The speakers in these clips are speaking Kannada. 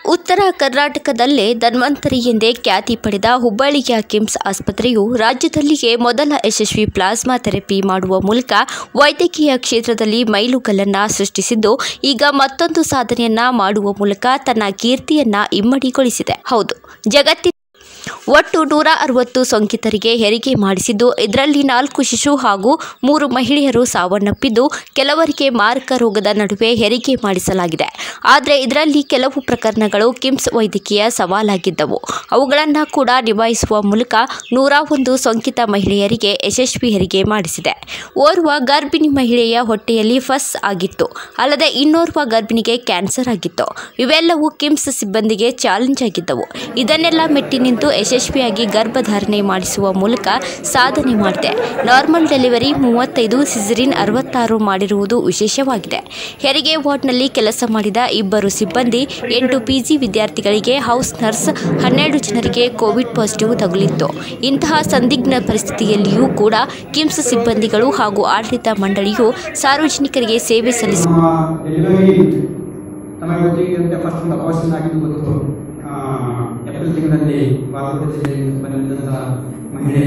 ಉತ್ತರ ಕರ್ನಾಟಕದಲ್ಲೇ ಧನ್ವಂತರಿ ಎಂದೇ ಖ್ಯಾತಿ ಪಡೆದ ಹುಬ್ಬಳ್ಳಿಯ ಕಿಮ್ಸ್ ಆಸ್ಪತ್ರೆಯು ರಾಜ್ಯದಲ್ಲಿಯೇ ಮೊದಲ ಯಶಸ್ವಿ ಪ್ಲಾಸ್ಮಾ ಥೆರಪಿ ಮಾಡುವ ಮೂಲಕ ವೈದ್ಯಕೀಯ ಕ್ಷೇತ್ರದಲ್ಲಿ ಮೈಲುಗಲ್ಲನ್ನ ಸೃಷ್ಟಿಸಿದ್ದು ಈಗ ಮತ್ತೊಂದು ಸಾಧನೆಯನ್ನ ಮಾಡುವ ಮೂಲಕ ತನ್ನ ಕೀರ್ತಿಯನ್ನ ಇಮ್ಮಡಿಗೊಳಿಸಿದೆ ಹೌದು ಜಗತ್ತಿನ ಒಟ್ಟು ನೂರ ಅರವತ್ತು ಸೋಂಕಿತರಿಗೆ ಹೆರಿಗೆ ಮಾಡಿಸಿದ್ದು ಇದರಲ್ಲಿ ನಾಲ್ಕು ಶಿಶು ಹಾಗೂ ಮೂರು ಮಹಿಳೆಯರು ಸಾವನ್ನಪ್ಪಿದ್ದು ಕೆಲವರಿಗೆ ಮಾರಕ ರೋಗದ ನಡುವೆ ಹೆರಿಗೆ ಮಾಡಿಸಲಾಗಿದೆ ಆದರೆ ಇದರಲ್ಲಿ ಕೆಲವು ಪ್ರಕರಣಗಳು ಕಿಮ್ಸ್ ವೈದ್ಯಕೀಯ ಸವಾಲಾಗಿದ್ದವು ಅವುಗಳನ್ನು ಕೂಡ ನಿಭಾಯಿಸುವ ಮೂಲಕ ನೂರ ಒಂದು ಸೋಂಕಿತ ಮಹಿಳೆಯರಿಗೆ ಯಶಸ್ವಿ ಹೆರಿಗೆ ಮಾಡಿಸಿದೆ ಓರ್ವ ಗರ್ಭಿಣಿ ಮಹಿಳೆಯ ಹೊಟ್ಟೆಯಲ್ಲಿ ಫಸ್ ಆಗಿತ್ತು ಅಲ್ಲದೆ ಇನ್ನೋರ್ವ ಗರ್ಭಿಣಿಗೆ ಕ್ಯಾನ್ಸರ್ ಆಗಿತ್ತು ಇವೆಲ್ಲವೂ ಕಿಮ್ಸ್ ಸಿಬ್ಬಂದಿಗೆ ಚಾಲೆಂಜ್ ಆಗಿದ್ದವು ಇದನ್ನೆಲ್ಲ ಮೆಟ್ಟಿ ನಿಂತು ಯಶಸ್ವಿಯಾಗಿ ಗರ್ಭಧಾರಣೆ ಮಾಡಿಸುವ ಮೂಲಕ ಸಾಧನೆ ಮಾಡಿದೆ ನಾರ್ಮಲ್ ಡೆಲಿವರಿ ಮೂವತ್ತೈದು ಸಿಸರಿನ್ ಅರವತ್ತಾರು ಮಾಡಿರುವುದು ವಿಶೇಷವಾಗಿದೆ ಹೆರಿಗೆ ವಾರ್ಡ್ನಲ್ಲಿ ಕೆಲಸ ಮಾಡಿದ ಇಬ್ಬರು ಸಿಬ್ಬಂದಿ ಎಂಟು ಪಿಜಿ ವಿದ್ಯಾರ್ಥಿಗಳಿಗೆ ಹೌಸ್ ನರ್ಸ್ ಹನ್ನೆರಡು ಜನರಿಗೆ ಕೋವಿಡ್ ಪಾಸಿಟಿವ್ ತಗುಲಿತ್ತು ಇಂತಹ ಸಂದಿಗ್ಧ ಪರಿಸ್ಥಿತಿಯಲ್ಲಿಯೂ ಕೂಡ ಕಿಮ್ಸ್ ಸಿಬ್ಬಂದಿಗಳು ಹಾಗೂ ಆಡಳಿತ ಮಂಡಳಿಯು ಸಾರ್ವಜನಿಕರಿಗೆ ಸೇವೆ ಸಲ್ಲಿಸ ನಮ್ಮ ಡೆಲಿವರಿ ತಮಗೆ ಗೊತ್ತಿದ್ದಂತೆ ಫಸ್ಟ್ ಒಂದು ಅಪಾರ್ಷನ್ ಆಗಿದ್ದು ಗೊತ್ತು ಆ, ಏಪ್ರಿಲ್ ತಿಂಗಳಲ್ಲಿ ಬಾಗಲಕೋಟೆ ಜಿಲ್ಲೆಯಲ್ಲಿ ಬಂದಿದ್ದಂಥ ಮಹಿಳೆ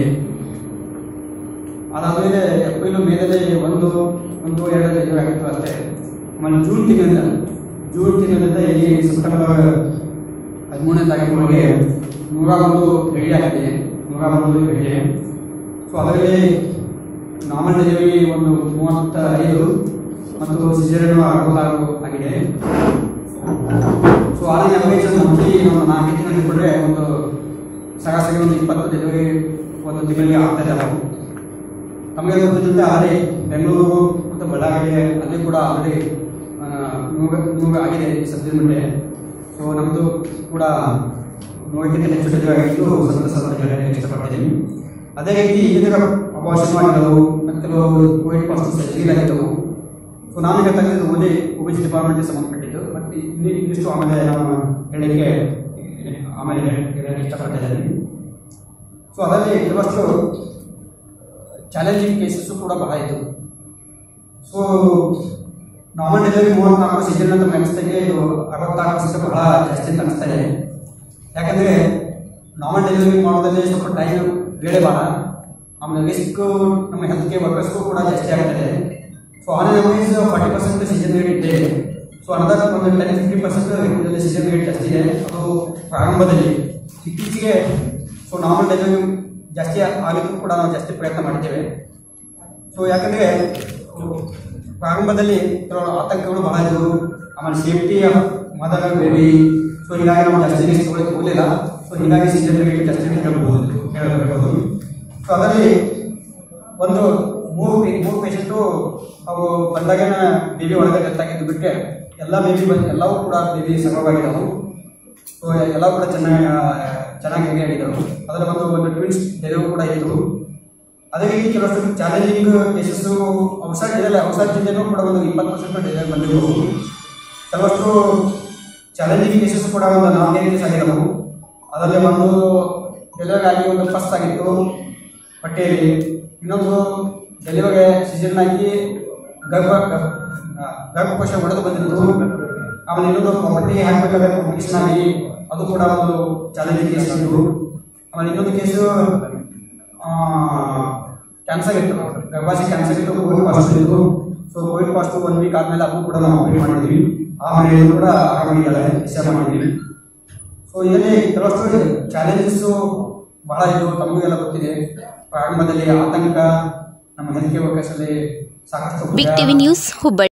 ಅದಾದಮೇಲೆ ಏಪ್ರಿಲ್ ಮೇದಲ್ಲಿ ಒಂದು ಒಂದು ಎರಡು ಡೆಲಿವರಿ ಆಗಿತ್ತು ಅಷ್ಟೇ ಆಮೇಲೆ ಜೂನ್ ತಿಂಗಳಿಂದ ಜೂನ್ ತಿಂಗಳಿಂದ ಇಲ್ಲಿ ಸೆಪ್ಟೆಂಬರ್ ಹದಿಮೂರನೇ ತಾರೀಕಿನೊಳಗೆ ನೂರ ಒಂದು ರೆಡಿ ಆಗಿದೆ ನೂರ ಒಂದು ರೆಡಿ ಸೊ ಅದರಲ್ಲಿ ನಾರ್ಮಲ್ ಡೆಲಿವರಿ ಒಂದು ಮೂವತ್ತ ಐದು ಮತ್ತು ಸಿಜರಿನ್ ಅರವತ್ತಾರು ಆಗಿದೆ ಸೊ ಆದ್ರೆ ನಮಗೆ ಮಂತ್ಲಿ ಒಂದು ನಾಲ್ಕು ತಿಂಗಳು ಕೊಟ್ಟರೆ ಒಂದು ಸರಾಸರಿ ಒಂದು ಇಪ್ಪತ್ತು ಡೆಲಿವರಿ ಒಂದು ತಿಂಗಳಿಗೆ ಆಗ್ತದೆ ನಾವು ತಮಗೆ ಗೊತ್ತಿದ್ದಂತೆ ಆದರೆ ಬೆಂಗಳೂರು ಮತ್ತು ಬಳ್ಳಾರಿ ಅಲ್ಲಿ ಕೂಡ ಆಲ್ರೆಡಿ ನೂರು ನೂರು ಆಗಿದೆ ಈ ಸದ್ಯದ ಮಟ್ಟೆ ಸೊ ನಮ್ಮದು ಕೂಡ ನೂರಕ್ಕಿಂತ ಹೆಚ್ಚು ಡೆಲಿವರಿ ಆಗಿದ್ದು ಸಂತಸ ಹೇಳಕ್ಕೆ ಇಷ್ಟಪಡ್ತೀನಿ ಅದೇ ರೀತಿ ಇದರ ಅಪಾರ್ಷನ್ ಆಗಿದ್ದವು ಮತ್ತು ಕೆಲವು ಕೋವಿಡ್ ಪಾಸಿಟಿವ್ ಸರ್ಜರಿ ಆಗಿದ್ದವು ಸೊ ನಾನು ಹೇಳ್ತಕ್ಕಂಥದ್ದು ಓದಿ ಒ ಬಿ ಜಿ ಡಿಪಾರ್ಟ್ಮೆಂಟ್ಗೆ ಸಂಬಂಧಪಟ್ಟಿದ್ದು ಮತ್ತು ಇಲ್ಲಿ ಇನ್ನಿಷ್ಟು ಆಮೇಲೆ ನಾನು ಹೇಳಲಿಕ್ಕೆ ಆಮೇಲೆ ಹೇಳಕ್ಕೆ ಇಷ್ಟಪಡ್ತಿದ್ದೀನಿ ಸೊ ಅದರಲ್ಲಿ ಕೆಲವಷ್ಟು ಚಾಲೆಂಜಿಂಗ್ ಕೇಸಸ್ಸು ಕೂಡ ಬಹಳ ಇತ್ತು ಸೊ ನಾರ್ಮಲ್ ಡೆಲಿವರಿ ಮೂವತ್ನಾಲ್ಕು ಸೀಸನ್ ಅಂತ ಅನಿಸ್ತಾಗೆ ಇದು ಅರವತ್ತಾರು ಪರ್ಸೆಂಟ್ ಬಹಳ ಜಾಸ್ತಿ ಅಂತ ಅನಿಸ್ತಾ ಇದೆ ಯಾಕಂದರೆ ನಾರ್ಮಲ್ ಡೆಲಿವರಿ ಮಾಡೋದ್ರಲ್ಲಿ ಸ್ವಲ್ಪ ಟೈಮ್ ವೇಳೆ ಭಾಳ ಆಮೇಲೆ ರಿಸ್ಕ್ ನಮ್ಮ ಹೆಲ್ತ್ ಕೇರ್ ವರ್ಕರ್ಸ್ಗೂ ಕೂಡ ಜಾಸ್ತಿ ಆಗ್ತದೆ ಸೊ ಆನ್ ವೈಸ್ ಫಾರ್ಟಿ ಪರ್ಸೆಂಟ್ ಸೀಸನ್ ರೇಟ್ ಇದೆ ಸೊ ಅನದರ್ ಒಂದು ten fifty percent caesarean rate ಜಾಸ್ತಿ ಇದೆ ಅದು ಪ್ರಾರಂಭದಲ್ಲಿ ಇತ್ತೀಚೆಗೆ ಸೊ ನಾರ್ಮಲ್ ಡೆಲಿವರಿ ಜಾಸ್ತಿ ಆಗಲಿಕ್ಕೂ ಕೂಡ ನಾವು ಜಾಸ್ತಿ ಪ್ರಯತ್ನ ಮಾಡಿದ್ದೇವೆ ಸೊ ಯಾಕಂದರೆ ಪ್ರಾರಂಭದಲ್ಲಿ ಕೆಲವು ಆತಂಕಗಳು ಬಹಳ ಇದ್ದವು ಆಮೇಲೆ ಸೇಫ್ಟಿ ಮದರ್ ಬೇಬಿ ಸೊ ಹೀಗಾಗಿ ನಾವು ಜಾಸ್ತಿ ರಿಸ್ಕ್ ತಗೊಳ್ಳಕ್ಕೆ ಹೋಗಲಿಲ್ಲ ಸೊ ಹೀಗಾಗಿ ಸೀಸನ್ ರೇಟ್ ಜಾಸ್ತಿ ಅಂತ ಹೇಳ್ಬೋದು ಹೇಳ್ಬೋದು ಸೊ ಅದರಲ್ಲಿ ಒಂದು ಮೂರು ಪೇ ಮೂರು ಪೇಷಂಟು ಅವು ಬಂದಾಗ ಬೇಬಿ ಒಳಗೆ ಡೆತ್ ಆಗಿದ್ದು ಬಿಟ್ಟರೆ ಎಲ್ಲ ಬೇಬಿ ಬಂದು ಎಲ್ಲವೂ ಕೂಡ ಬೇಬಿ ಸರಳವಾಗಿದ್ದವು ಸೊ ಎಲ್ಲವೂ ಕೂಡ ಚೆನ್ನಾಗಿ ಚೆನ್ನಾಗಿ ಹೆಂಗೆ ಆಗಿದ್ದವು ಅದರ ಒಂದು ಒಂದು ಟ್ವಿನ್ಸ್ ಡೆಲಿವರಿ ಕೂಡ ಇತ್ತು ಅದೇ ರೀತಿ ಕೆಲವಷ್ಟು ಚಾಲೆಂಜಿಂಗ್ ಕೇಸಸ್ಸು ಹೊಸ ಜಿಲ್ಲೆ ಹೊಸ ಜಿಲ್ಲೆನೂ ಕೂಡ ಒಂದು ಇಪ್ಪತ್ತು ಪರ್ಸೆಂಟ್ ಡೆಲಿವರಿ ಬಂದಿದ್ದವು ಕೆಲವಷ್ಟು ಚಾಲೆಂಜಿಂಗ್ ಕೇಸಸ್ ಕೂಡ ಒಂದು ನಾಲ್ಕೈದು ಕೇಸ್ ಆಗಿದ್ದವು ಅದರಲ್ಲಿ ಒಂದು ಡೆಲಿವರಿ ಆಗಿ ಒಂದು ಫಸ್ಟ್ ಆಗಿತ್ತು ಹೊಟ್ಟೆಯಲ್ಲಿ ಇನ್ನೊಂದು ಡೆಲಿವರಿ ಸೀಸನ್ ಆಗಿ ಗರ್ಭ ಆ, ಗರ್ಭಕೋಶ ಒಡೆದು ಬಂದಿತ್ತು ಆಮೇಲೆ ಇನ್ನೊಂದು ಹೊಟ್ಟೆಗೆ ಹಾಕಬೇಕಾದ್ರೆ ಕಾಂಪಿಟೇಷನ್ ಆಗಿ ಅದು ಕೂಡ ಒಂದು ಚಾಲೆಂಜಿಂಗ್ ಕೇಸ್ ಆಗಿತ್ತು ಆಮೇಲೆ ಇನ್ನೊಂದು ಕೇಸು ಕ್ಯಾನ್ಸರ್ ಇತ್ತು ಗರ್ಭಾಶಯ ಕ್ಯಾನ್ಸರ್ ಇತ್ತು ಕೋವಿಡ್ ಪಾಸಿಟಿವ್ ಇತ್ತು so covid positive one week ಆದ್ಮೇಲೆ ಅದು ಕೂಡ ನಾವು ಆಪರೇಟ್ ಮಾಡಿದ್ವಿ ಆ ಮನೆಯಲ್ಲಿ ಕೂಡ ಆರಾಮಾಗಿದ್ದಾಳೆ ಡಿಸ್ಚಾರ್ಜ್ ಮಾಡಿದ್ವಿ ಸೊ ಇದರಲ್ಲಿ ಕೆಲವಷ್ಟು ಚಾಲೆಂಜಸ್ಸು ಬಹಳ ಇದು ತಮಗೆಲ್ಲ ಗೊತ್ತಿದೆ ಪ್ರಾರಂಭದಲ್ಲಿ ಆತಂಕ ನಮ್ಮ ಹೆಲ್ತ್ ಕೇರ್ ವರ್ಕರ್ಸಲ್ಲಿ ಸಾಕಷ್ಟು ಬಿಗ್ ಟಿವಿ ನ್ಯೂಸ್ ಹುಬ್ಬಳ್ಳಿ